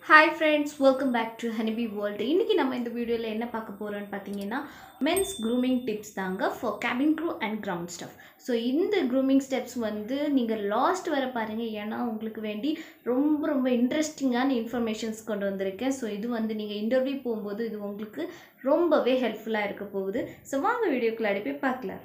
hi friends welcome back to honeybee world இன்றைக்கி நம்ம இந்த வீடியோவில் என்ன பார்க்க போகிறோம்னு பார்த்தீங்கன்னா மென்ஸ் க்ரூமிங் டிப்ஸ் தாங்க for cabin crew and ground staff so இந்த க்ரூமிங் ஸ்டெப்ஸ் வந்து நீங்கள் லாஸ்ட் வர பாருங்கள் ஏன்னா உங்களுக்கு வேண்டி ரொம்ப ரொம்ப இன்ட்ரெஸ்டிங்கான இன்ஃபர்மேஷன்ஸ் கொண்டு வந்திருக்கேன் ஸோ இது வந்து நீங்கள் இன்டர்வியூ போகும்போது இது உங்களுக்கு ரொம்பவே ஹெல்ப்ஃபுல்லாக இருக்க போகுது ஸோ வாங்க வீடியோக்குள்ள போய் பார்க்கலாம்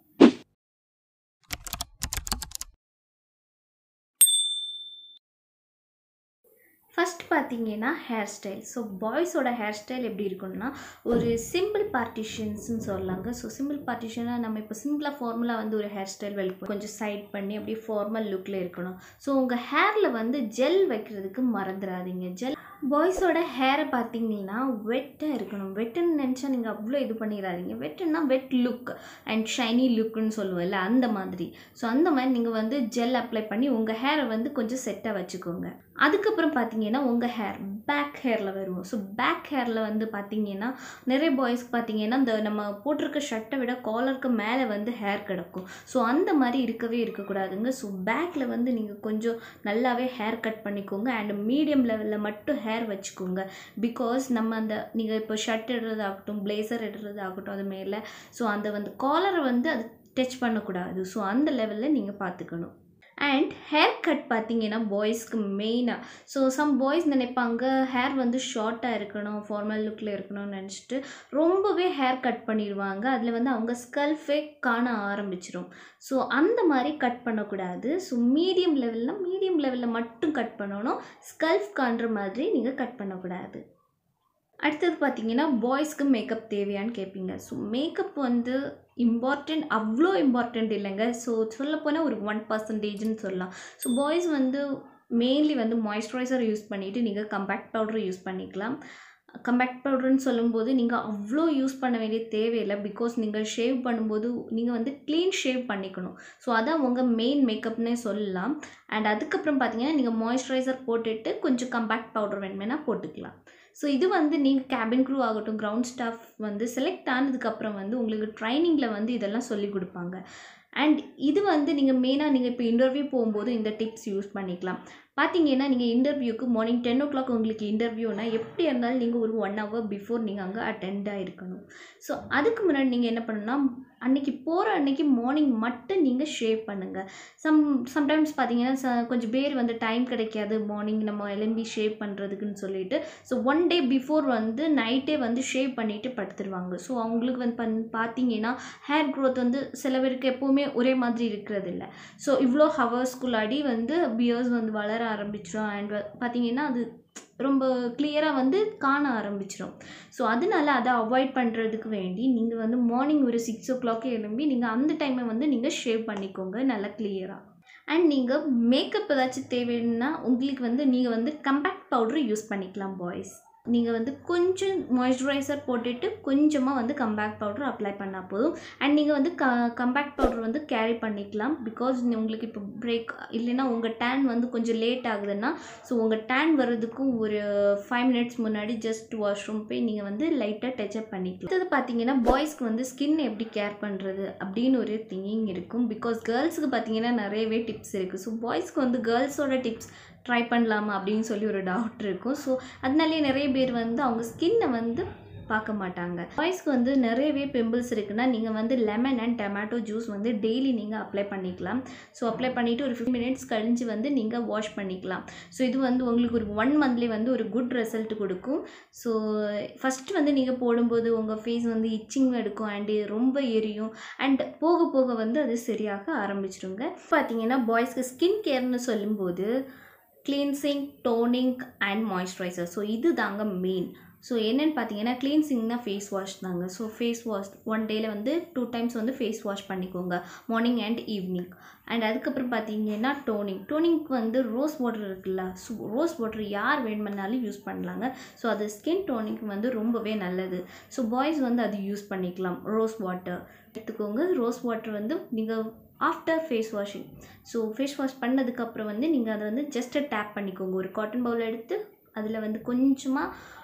ஃபஸ்ட் பார்த்தீங்கன்னா ஹேர் ஸ்டைல் ஸோ பாய்ஸோட ஹேர் ஸ்டைல் எப்படி இருக்கும்னா ஒரு சிம்பிள் பார்ட்டிஷன்ஸ்னு சொல்லலாங்க ஸோ சிம்பிள் பார்ட்டிஷனாக நம்ம இப்போ சிம்பிளாக ஃபார்முலா வந்து ஒரு ஹேர் ஸ்டைல் வைப்போம் கொஞ்சம் சைட் பண்ணி அப்படியே ஃபார்மல் லுக்கில் இருக்கணும் ஸோ உங்கள் ஹேரில் வந்து ஜெல் வைக்கிறதுக்கு மறந்துடாதீங்க ஜெல் பாய்ஸோட ஹேரை பார்த்தீங்கன்னா வெட்டாக இருக்கணும் வெட்டுன்னு நினச்சா நீங்கள் அவ்வளோ இது பண்ணிடாதீங்க வெட்டுன்னா வெட் லுக் அண்ட் ஷைனி லுக்குன்னு சொல்லுவோம்ல அந்த மாதிரி ஸோ அந்த மாதிரி நீங்கள் வந்து ஜெல் அப்ளை பண்ணி உங்கள் ஹேரை வந்து கொஞ்சம் செட்டாக வச்சுக்கோங்க அதுக்கப்புறம் பார்த்தீங்கன்னா உங்கள் ஹேர் பேக் ஹேரில் வருவோம் ஸோ பேக் ஹேரில் வந்து பார்த்தீங்கன்னா நிறைய பாய்ஸ்க்கு பார்த்தீங்கன்னா இந்த நம்ம போட்டிருக்க ஷர்ட்டை விட காலருக்கு மேலே வந்து ஹேர் கிடக்கும் ஸோ அந்த மாதிரி இருக்கவே இருக்கக்கூடாதுங்க ஸோ பேக்கில் வந்து நீங்கள் கொஞ்சம் நல்லாவே ஹேர் கட் பண்ணிக்கோங்க அண்ட் மீடியம் லெவலில் மட்டும் ஹேர் வச்சுக்கோங்க பிகாஸ் நம்ம அந்த நீங்கள் இப்போ ஷர்ட் இடுறதாகட்டும் பிளேசர் இடுறதாகட்டும் அது மேலே ஸோ அந்த வந்து காலரை வந்து அது டச் பண்ணக்கூடாது ஸோ அந்த லெவலில் நீங்கள் பார்த்துக்கணும் அண்ட் ஹேர் கட் பார்த்தீங்கன்னா பாய்ஸ்க்கு மெயினாக ஸோ சம் பாய்ஸ் நினைப்பாங்க ஹேர் வந்து ஷார்ட்டாக இருக்கணும் ஃபார்மல் லுக்கில் இருக்கணும்னு நினச்சிட்டு ரொம்பவே ஹேர் கட் பண்ணிடுவாங்க அதில் வந்து அவங்க ஸ்கல்ஃபே காண ஆரம்பிச்சிரும் ஸோ அந்த மாதிரி கட் பண்ணக்கூடாது ஸோ மீடியம் லெவலில் மீடியம் லெவலில் மட்டும் கட் பண்ணணும் ஸ்கல்ஃப் காண்ற மாதிரி நீங்கள் கட் பண்ணக்கூடாது அடுத்தது பார்த்தீங்கன்னா பாய்ஸ்க்கு மேக்கப் தேவையான்னு கேட்பீங்க ஸோ மேக்கப் வந்து இம்பார்ட்டண்ட் அவ்வளோ இம்பார்ட்டண்ட் இல்லைங்க ஸோ சொல்லப்போனால் ஒரு ஒன் பர்சன்டேஜ்னு சொல்லலாம் ஸோ பாய்ஸ் வந்து மெயின்லி வந்து மாய்ஸ்சரைசர் யூஸ் பண்ணிவிட்டு நீங்கள் கம்பேக்ட் பவுடர் யூஸ் பண்ணிக்கலாம் கம்பேக்ட் பவுடர்னு சொல்லும்போது நீங்கள் அவ்வளோ யூஸ் பண்ண வேண்டிய தேவையில்லை பிகாஸ் நீங்கள் ஷேவ் பண்ணும்போது நீங்கள் வந்து க்ளீன் ஷேவ் பண்ணிக்கணும் ஸோ அதான் உங்கள் மெயின் மேக்கப்னே சொல்லலாம் அண்ட் அதுக்கப்புறம் பார்த்தீங்கன்னா நீங்கள் மாய்ஸ்சரைசர் போட்டுட்டு கொஞ்சம் கம்பேக்ட் பவுடர் வேணுமெனா போட்டுக்கலாம் ஸோ இது வந்து நீங்கள் கேபின் க்ரூ ஆகட்டும் கிரவுண்ட் ஸ்டாஃப் வந்து செலக்ட் ஆனதுக்கப்புறம் வந்து உங்களுக்கு ட்ரைனிங்கில் வந்து இதெல்லாம் சொல்லி கொடுப்பாங்க அண்ட் இது வந்து நீங்கள் மெயினாக நீங்கள் இப்போ இன்டர்வியூ போகும்போது இந்த டிப்ஸ் யூஸ் பண்ணிக்கலாம் பார்த்தீங்கன்னா நீங்கள் இன்டர்வியூக்கு மார்னிங் டென் ஓ கிளாக் உங்களுக்கு இன்டர்வியூனா எப்படி இருந்தாலும் நீங்கள் ஒரு ஒன் ஹவர் பிஃபோர் நீங்கள் அங்கே அட்டெண்டாக இருக்கணும் ஸோ அதுக்கு முன்னாடி நீங்கள் என்ன பண்ணணும்னா அன்றைக்கி போகிற அன்றைக்கி மார்னிங் மட்டும் நீங்கள் ஷேவ் பண்ணுங்கள் சம் சம்டைம்ஸ் பார்த்தீங்கன்னா ச கொஞ்சம் பேர் வந்து டைம் கிடைக்காது மார்னிங் நம்ம எலும்பி ஷேவ் பண்ணுறதுக்குன்னு சொல்லிட்டு ஸோ ஒன் டே பிஃபோர் வந்து நைட்டே வந்து ஷேவ் பண்ணிவிட்டு படுத்துருவாங்க ஸோ அவங்களுக்கு வந்து பண் பார்த்தீங்கன்னா ஹேர் க்ரோத் வந்து சில பேருக்கு எப்போவுமே ஒரே மாதிரி இருக்கிறது இல்லை ஸோ இவ்வளோ ஹவர்ஸ்குள்ளாடி வந்து பியர்ஸ் வந்து வளர ஆரம்பிச்சிடும் அண்ட் பார்த்தீங்கன்னா அது ரொம்ப கிளியராக வந்து காண ஆரம்பிச்சிடும் ஸோ அதனால அதை அவாய்ட் பண்ணுறதுக்கு வேண்டி நீங்கள் வந்து மார்னிங் ஒரு சிக்ஸ் ஓ கிளாக்கே எழும்பி நீங்கள் அந்த டைமை வந்து நீங்கள் ஷேவ் பண்ணிக்கோங்க நல்லா கிளியராக அண்ட் நீங்கள் மேக்கப் ஏதாச்சும் தேவைன்னா உங்களுக்கு வந்து நீங்கள் வந்து கம்பேக்ட் பவுடர் யூஸ் பண்ணிக்கலாம் பாய்ஸ் நீங்கள் வந்து கொஞ்சம் மாய்ஸ்சரைசர் போட்டுட்டு கொஞ்சமாக வந்து கம்பேக்ட் பவுடர் அப்ளை பண்ணால் போதும் அண்ட் நீங்கள் வந்து க கம்பேக்ட் பவுடர் வந்து கேரி பண்ணிக்கலாம் பிகாஸ் உங்களுக்கு இப்போ பிரேக் இல்லைன்னா உங்கள் டேன் வந்து கொஞ்சம் லேட் ஆகுதுன்னா ஸோ உங்கள் டேன் வர்றதுக்கும் ஒரு ஃபைவ் மினிட்ஸ் முன்னாடி ஜஸ்ட் வாஷ்ரூம் போய் நீங்கள் வந்து லைட்டாக டச்சப் பண்ணிக்கலாம் அடுத்தது பார்த்தீங்கன்னா பாய்ஸ்க்கு வந்து ஸ்கின் எப்படி கேர் பண்ணுறது அப்படின்னு ஒரு திங்கிங் இருக்கும் பிகாஸ் கேர்ள்ஸுக்கு பார்த்தீங்கன்னா நிறையவே டிப்ஸ் இருக்குது ஸோ பாய்ஸ்க்கு வந்து கேர்ள்ஸோட டிப்ஸ் ட்ரை பண்ணலாமா அப்படின்னு சொல்லி ஒரு டவுட் இருக்கும் ஸோ அதனாலேயே நிறைய பேர் வந்து அவங்க ஸ்கின்னை வந்து பார்க்க மாட்டாங்க பாய்ஸ்க்கு வந்து நிறையவே பிம்பிள்ஸ் இருக்குன்னா நீங்கள் வந்து லெமன் அண்ட் டொமேட்டோ ஜூஸ் வந்து டெய்லி நீங்கள் அப்ளை பண்ணிக்கலாம் ஸோ அப்ளை பண்ணிவிட்டு ஒரு ஃபிஃப்டி மினிட்ஸ் கழிஞ்சு வந்து நீங்கள் வாஷ் பண்ணிக்கலாம் ஸோ இது வந்து உங்களுக்கு ஒரு ஒன் மந்த்லேயே வந்து ஒரு குட் ரிசல்ட் கொடுக்கும் ஸோ ஃபஸ்ட்டு வந்து நீங்கள் போடும்போது உங்கள் ஃபேஸ் வந்து இச்சிங் எடுக்கும் அண்டு ரொம்ப எரியும் அண்ட் போக போக வந்து அது சரியாக ஆரம்பிச்சிருங்க பார்த்தீங்கன்னா பாய்ஸ்க்கு ஸ்கின் கேர்னு சொல்லும்போது cleansing toning and moisturiser so இது தாங்க மெயின் ஸோ என்னென்னு பார்த்தீங்கன்னா கிளீன்சிங்னா ஃபேஸ் வாஷ் தாங்க ஸோ ஃபேஸ் வாஷ் ஒன் டேயில் வந்து டூ டைம்ஸ் வந்து ஃபேஸ் வாஷ் பண்ணிக்கோங்க மார்னிங் அண்ட் ஈவினிங் அண்ட் அதுக்கப்புறம் பார்த்தீங்கன்னா டோனிங் டோனிங்க்கு வந்து ரோஸ் வாட்டர் இருக்குல்ல ஸோ ரோஸ் வாட்டர் யார் வேணுமென்னாலும் யூஸ் பண்ணலாங்க ஸோ அது ஸ்கின் டோனிங்க்கு வந்து ரொம்பவே நல்லது ஸோ பாய்ஸ் வந்து அது யூஸ் பண்ணிக்கலாம் ரோஸ் வாட்டர் எடுத்துக்கோங்க ரோஸ் வாட்டர் வந்து நீங்கள் after face washing so face wash பண்ணதுக்கப்புறம் வந்து நீங்கள் அதை வந்து ஜஸ்ட்டு டேப் பண்ணிக்கோங்க ஒரு காட்டன் பவுல் எடுத்து அதில் வந்து கொஞ்சமாக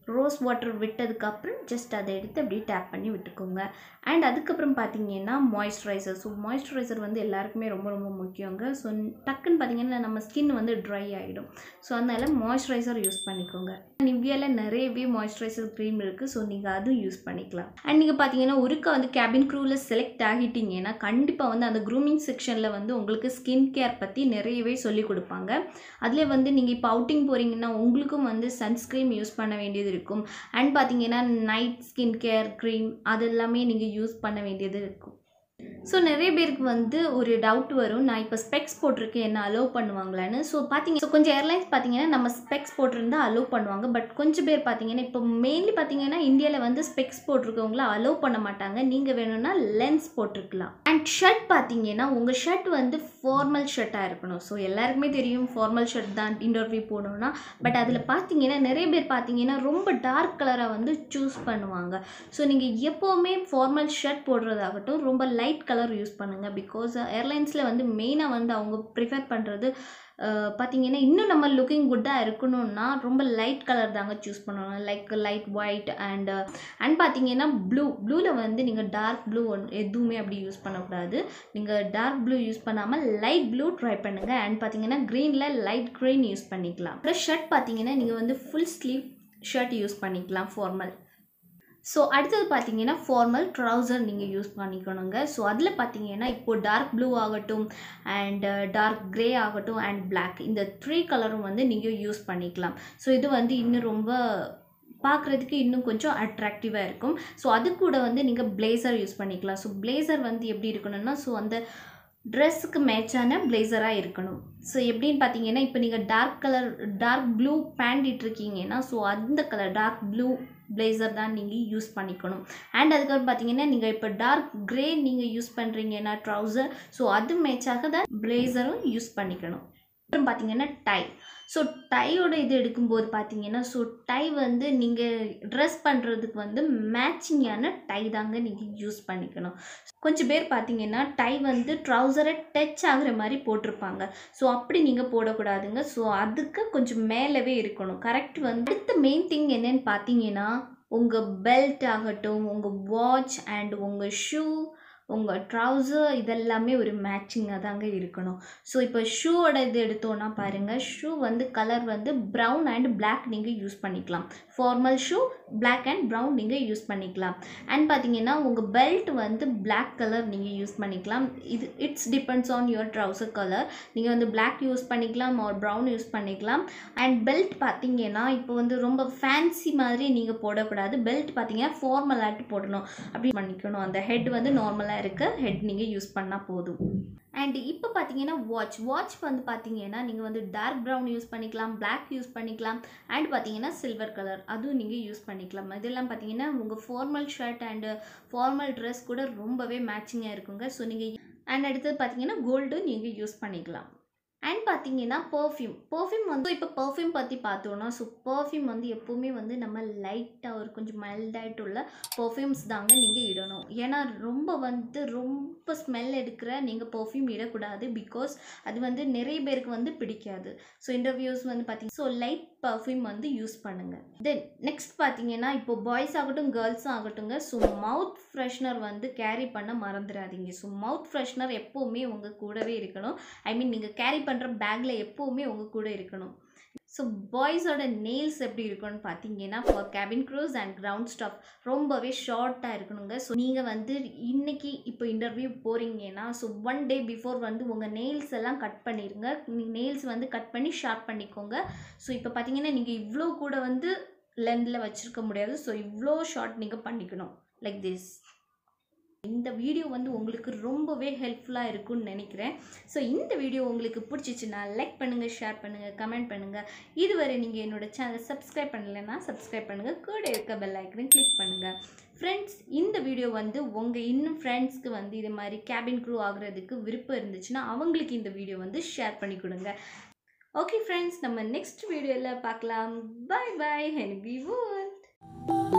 ரோஸ் வாட்டர் விட்டதுக்கப்புறம் ஜஸ்ட் அதை எடுத்து அப்படியே டேப் பண்ணி விட்டுக்கோங்க அண்ட் அதுக்கப்புறம் பார்த்தீங்கன்னா மாய்ஸ்சரைசர் ஸோ மாய்ஸ்சரைசர் வந்து எல்லாருக்குமே ரொம்ப ரொம்ப முக்கியங்க ஸோ டக்குன்னு பார்த்தீங்கன்னா நம்ம ஸ்கின் வந்து ட்ரை ஆகிடும் ஸோ அதனால் மாய்ஸ்சரைசர் யூஸ் பண்ணிக்கோங்க நிவ்யாவில் நிறையவே மாய்ஸ்சரைசர் க்ரீம் இருக்குது ஸோ நீங்கள் அதுவும் யூஸ் பண்ணிக்கலாம் அண்ட் நீங்கள் பார்த்தீங்கன்னா ஒருக்கா வந்து கேபின் க்ரூவில் செலக்ட் ஆகிட்டீங்கன்னா கண்டிப்பாக வந்து அந்த க்ரூமிங் செக்ஷனில் வந்து உங்களுக்கு ஸ்கின் கேர் பற்றி நிறையவே சொல்லி கொடுப்பாங்க அதில் வந்து நீங்கள் இப்போ அவுட்டிங் போகிறீங்கன்னா உங்களுக்கும் வந்து சன்ஸ்க்ரீம் யூஸ் பண்ண வேண்டியது இருக்கும் அண்ட் பார்த்தீங்கன்னா நைட் ஸ்கின் கேர் க்ரீம் அது எல்லாமே நீங்கள் யூஸ் பண்ண வேண்டியது இருக்கும் ஸோ நிறைய பேருக்கு வந்து ஒரு டவுட் வரும் நான் இப்போ ஸ்பெக்ஸ் போட்டிருக்கேன் என்ன அலோவ் பண்ணுவாங்களான்னு ஸோ பார்த்தீங்க ஸோ கொஞ்சம் ஏர்லைன்ஸ் பார்த்தீங்கன்னா நம்ம ஸ்பெக்ஸ் போட்டிருந்தா அலோவ் பண்ணுவாங்க பட் கொஞ்சம் பேர் பார்த்தீங்கன்னா இப்போ மெயின்லி பார்த்தீங்கன்னா இந்தியாவில் வந்து ஸ்பெக்ஸ் போட்டிருக்கவங்கள அலோவ் பண்ண மாட்டாங்க நீங்கள் வேணும்னா லென்ஸ் போட்டிருக்கலாம் அண்ட் ஷர்ட் பார்த்தீங்கன்னா உங்கள் ஷர்ட் வந்து ஃபார்மல் ஷர்ட்டாக இருக்கணும் ஸோ எல்லாருக்குமே தெரியும் ஃபார்மல் ஷர்ட் தான் இன்டர்வியூ போகணுன்னா பட் அதில் பார்த்தீங்கன்னா நிறைய பேர் பார்த்தீங்கன்னா ரொம்ப டார்க் கலராக வந்து சூஸ் பண்ணுவாங்க ஸோ நீங்கள் எப்போவுமே ஃபார்மல் ஷர்ட் போடுறதாகட்டும் ரொம்ப லைட் கலர் யூஸ் பண்ணுங்கள் பிகாஸ் ஏர்லைன்ஸில் வந்து மெயினாக வந்து அவங்க ப்ரிஃபர் பண்ணுறது பார்த்தீங்கன்னா இன்னும் நம்ம லுக்கிங் குட்டாக இருக்கணும்னா ரொம்ப லைட் கலர் தாங்க சூஸ் பண்ணணும் like light white and and பார்த்தீங்கன்னா ப்ளூ ப்ளூவில் வந்து நீங்கள் டார்க் ப்ளூ ஒன் எதுவுமே அப்படி யூஸ் பண்ணக்கூடாது நீங்கள் டார்க் ப்ளூ யூஸ் பண்ணாமல் லைட் ப்ளூ ட்ரை பண்ணுங்கள் அண்ட் பார்த்தீங்கன்னா க்ரீனில் லைட் க்ரீன் யூஸ் பண்ணிக்கலாம் அப்புறம் ஷர்ட் பார்த்தீங்கன்னா நீங்கள் வந்து ஃபுல் ஸ்லீவ் ஷர்ட் யூஸ் பண்ணிக்கலாம் ஃபார்மல் ஸோ அடுத்தது பார்த்தீங்கன்னா ஃபார்மல் ட்ரௌசர் நீங்கள் யூஸ் பண்ணிக்கணுங்க ஸோ அதில் பார்த்தீங்கன்னா இப்போது டார்க் ப்ளூ ஆகட்டும் அண்ட் டார்க் க்ரே ஆகட்டும் அண்ட் பிளாக் இந்த த்ரீ கலரும் வந்து நீங்கள் யூஸ் பண்ணிக்கலாம் ஸோ இது வந்து இன்னும் ரொம்ப பார்க்குறதுக்கு இன்னும் கொஞ்சம் அட்ராக்டிவாக இருக்கும் ஸோ அது கூட வந்து நீங்கள் பிளேசர் யூஸ் பண்ணிக்கலாம் ஸோ பிளேசர் வந்து எப்படி இருக்கணும்னா ஸோ அந்த ட்ரெஸ்ஸுக்கு மேட்சான பிளேசராக இருக்கணும் ஸோ எப்படின்னு பார்த்தீங்கன்னா இப்போ நீங்கள் dark colour dark blue pant இட்டிருக்கீங்கன்னா ஸோ அந்த கலர் டார்க் ப்ளூ பிளேசர் தான் நீங்கள் யூஸ் பண்ணிக்கணும் அண்ட் அதுக்கப்புறம் பார்த்தீங்கன்னா நீங்கள் இப்போ டார்க் க்ரே நீங்கள் யூஸ் பண்ணுறீங்கன்னா ட்ரௌசர் ஸோ அது மேட்சாக தான் பிளேசரும் யூஸ் பண்ணிக்கணும் அப்புறம் பார்த்தீங்கன்னா டை ஸோ டையோட இது எடுக்கும்போது பார்த்தீங்கன்னா ஸோ டை வந்து நீங்கள் ட்ரெஸ் பண்ணுறதுக்கு வந்து மேட்சிங்கான டை தாங்க நீங்கள் யூஸ் பண்ணிக்கணும் கொஞ்சம் பேர் பார்த்தீங்கன்னா டை வந்து ட்ரௌசரை டச் ஆகுற மாதிரி போட்டிருப்பாங்க ஸோ அப்படி நீங்கள் போடக்கூடாதுங்க ஸோ அதுக்கு கொஞ்சம் மேலவே இருக்கணும் கரெக்ட் வந்து அடுத்த மெயின் திங் என்னன்னு பார்த்தீங்கன்னா உங்கள் பெல்ட் ஆகட்டும் உங்கள் வாட்ச் அண்ட் உங்கள் ஷூ உங்கள் ட்ரௌசர் இதெல்லாமே ஒரு மேட்சிங்காக தாங்க இருக்கணும் ஸோ இப்போ ஷூவோட இது எடுத்தோன்னா பாருங்கள் ஷூ வந்து கலர் வந்து ப்ரௌன் அண்ட் பிளாக் நீங்கள் யூஸ் பண்ணிக்கலாம் formal shoe black and brown நீங்கள் யூஸ் பண்ணிக்கலாம் அண்ட் பார்த்தீங்கன்னா உங்கள் பெல்ட் வந்து பிளாக் கலர் நீங்கள் யூஸ் பண்ணிக்கலாம் இது it's depends on your trouser colour நீங்கள் வந்து பிளாக் யூஸ் பண்ணிக்கலாம் ஒரு ப்ரௌன் யூஸ் பண்ணிக்கலாம் அண்ட் பெல்ட் பார்த்தீங்கன்னா இப்போ வந்து ரொம்ப ஃபேன்சி மாதிரி நீங்கள் போடக்கூடாது பெல்ட் பார்த்தீங்கன்னா ஃபார்மலாட்டு போடணும் அப்படி பண்ணிக்கணும் அந்த ஹெட் வந்து நார்மலாக இருக்க ஹெட் நீங்கள் யூஸ் பண்ணால் போதும் அண்ட் இப்போ பார்த்தீங்கன்னா வாட்ச் வாட்ச் வந்து பார்த்தீங்கன்னா நீங்கள் வந்து டார்க் ப்ரௌன் யூஸ் பண்ணிக்கலாம் பிளாக் யூஸ் பண்ணிக்கலாம் அண்ட் பார்த்தீங்கன்னா சில்வர் கலர் அதுவும் நீங்கள் யூஸ் பண்ணிக்கலாம் இதெல்லாம் பார்த்தீங்கன்னா உங்கள் formal shirt and formal dress கூட ரொம்பவே மேட்சிங்காக இருக்குங்க ஸோ நீங்கள் அண்ட் அடுத்தது பார்த்தீங்கன்னா கோல்டு நீங்கள் யூஸ் பண்ணிக்கலாம் அண்ட் பார்த்தீங்கன்னா பர்ஃப்யூம் பர்ஃப்யூம் வந்து இப்போ பர்ஃப்யூம் பற்றி பார்த்தோன்னா ஸோ பர்ஃப்யூம் வந்து எப்போவுமே வந்து நம்ம லைட்டாக ஒரு கொஞ்சம் மைல்டாயிட்டு உள்ள பர்ஃப்யூம்ஸ் தாங்க நீங்கள் இடணும் ஏன்னா ரொம்ப வந்து ரொம்ப ஸ்மெல் எடுக்கிற நீங்கள் பர்ஃப்யூம் இடக்கூடாது பிகாஸ் அது வந்து நிறைய பேருக்கு வந்து பிடிக்காது ஸோ இன்டர்வியூஸ் வந்து பார்த்தீங்கன்னா ஸோ லைட் பர்ஃப்யூம் வந்து யூஸ் பண்ணுங்கள் தென் நெக்ஸ்ட் பார்த்தீங்கன்னா இப்போ பாய்ஸ் ஆகட்டும் கேர்ள்ஸும் ஆகட்டுங்க ஸோ மவுத் ஃப்ரெஷ்னர் வந்து கேரி பண்ண மறந்துடாதீங்க ஸோ மவுத் ஃப்ரெஷ்னர் எப்போவுமே உங்கள் கூடவே இருக்கணும் ஐ மீன் நீங்கள் கேரி பண்ணுற பேக்கில் எப்போவுமே உங்கள் கூட இருக்கணும் ஸோ பாய்ஸோட நெயில்ஸ் எப்படி இருக்கும்னு பார்த்தீங்கன்னா for cabin crews and ground staff ரொம்பவே ஷார்ட்டாக இருக்கணுங்க ஸோ நீங்கள் வந்து இன்னைக்கு இப்போ இன்டர்வியூ போகிறீங்கன்னா ஸோ ஒன் டே பிஃபோர் வந்து உங்கள் நெயில்ஸ் எல்லாம் கட் பண்ணிடுங்க நெயில்ஸ் வந்து கட் பண்ணி ஷார்ப் பண்ணிக்கோங்க ஸோ இப்போ பார்த்தீங்கன்னா நீங்கள் இவ்வளோ கூட வந்து லென்த்தில் வச்சுருக்க முடியாது ஸோ இவ்வளோ ஷார்ட் நீங்கள் பண்ணிக்கணும் லைக் திஸ் இந்த வீடியோ வந்து உங்களுக்கு ரொம்பவே ஹெல்ப்ஃபுல்லாக இருக்கும்னு நினைக்கிறேன் ஸோ இந்த வீடியோ உங்களுக்கு பிடிச்சிச்சுன்னா லைக் பண்ணுங்கள் ஷேர் பண்ணுங்கள் கமெண்ட் பண்ணுங்கள் இதுவரை நீங்கள் என்னோட சேனலை சப்ஸ்கிரைப் பண்ணலைன்னா சப்ஸ்கிரைப் பண்ணுங்கள் கூட இருக்க பெல் ஐக்கனை கிளிக் பண்ணுங்கள் ஃப்ரெண்ட்ஸ் இந்த வீடியோ வந்து உங்கள் இன்னும் ஃப்ரெண்ட்ஸ்க்கு வந்து இது மாதிரி கேபின் க்ரூ ஆகுறதுக்கு விருப்பம் இருந்துச்சுன்னா அவங்களுக்கு இந்த வீடியோ வந்து ஷேர் பண்ணி கொடுங்க ஓகே ஃப்ரெண்ட்ஸ் நம்ம நெக்ஸ்ட் வீடியோவில் பார்க்கலாம் பாய் பாய் ஹென் பி